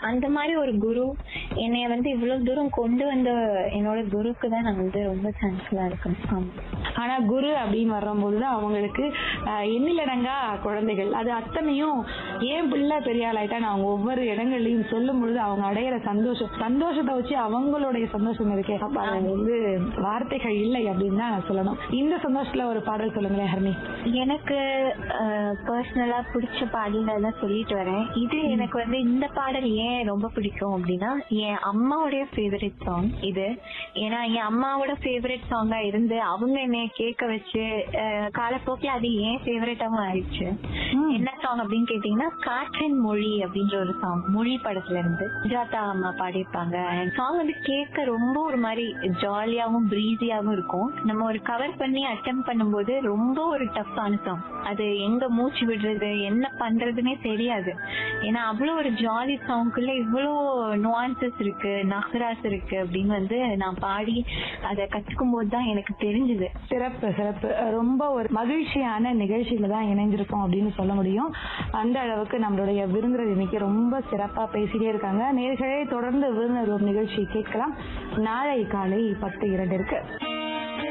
அந்த மாதிரி ஒரு குரு என்னைய வந்து இவ்வளவு தூரம் கொண்டு வந்த என்னோட குருக்கு தான் நான் வந்து ரொம்ப தேங்க்ஃபுல்லா இருக்கேன் ஆமா ஆனா குரு அப்படின்னு வரும்போதுதான் அவங்களுக்கு ஆஹ், எண்ணிலடங்கா குழந்தைகள் அது அத்தனையும் ஏன் பிள்ளை பெரிய ஆளாயிட்டான்னு அவங்க ஒவ்வொரு இடங்கள்லயும் சொல்லும் பொழுது அவங்க அடையிற சந்தோஷம் சந்தோஷத்தை வச்சு அவங்களுடைய சந்தோஷம் இருக்கே அப்ப அது வந்து வார்த்தைகள் இல்லை அப்படின்னு தான் நான் சொல்லணும் இந்த சந்தோஷத்துல ஒரு பாடல் சொல்லுங்களேன் ஹர்னி எனக்கு பர்சனலா பிடிச்ச பாடல்கள் தான் சொல்லிட்டு வரேன் இது எனக்கு வந்து இந்த பாடல் ஏன் ரொம்ப பிடிக்கும் அப்படின்னா என் அம்மாவுடைய ஃபேவரட் சாங் இது ஏன்னா என் அம்மாவோட ஃபேவரட் சாங்கா இருந்து அவங்க என்னைய கேட்க வச்சு அஹ், காலப்போக்கில் அது ஏன் ஃபேவரட்டாவும் ஆயிடுச்சு என்ன சாங் அப்படின்னு கேட்டீங்கன்னா காற்றின் மொழி அப்படின்ற ஒரு சாங் மொழி படத்துல இருந்து ஜாதா அம்மா பாடியிருப்பாங்க சாங் வந்து கேட்க ரொம்ப ஒரு மாதிரி ஜாலியாவும் பிரீஸியாவும் இருக்கும் நம்ம ஒரு கவர் பண்ணி அட்டம் பண்ணும்போது ரொம்ப ஒரு டஃப்பான சாங் அது எங்க மூச்சு விடுறது என்ன பண்றதுன்னே தெரியாது ஏன்னா அவ்வளவு ஒரு ஜாலி சாங்குக்குள்ள இவ்வளோ நுவான்சஸ் இருக்கு நகராஸ் இருக்கு அப்படின்னு வந்து நான் பாடி அதை கத்துக்கும் போது தான் எனக்கு தெரிஞ்சது சிறப்பு சிறப்பு ரொம்ப ஒரு மகிழ்ச்சியான நிகழ்ச்சியில தான் இணைஞ்சிருக்கோம் அப்படின்னு சொல்ல முடியும் அந்த அளவுக்கு நம்மளுடைய விருந்தினர் இன்னைக்கு ரொம்ப சிறப்பா பேசிட்டே இருக்காங்க நேர்களே தொடர்ந்து விருந்தினர் ஒரு நிகழ்ச்சி கேட்கலாம் நாளை காலை பத்து இரண்டிற்கு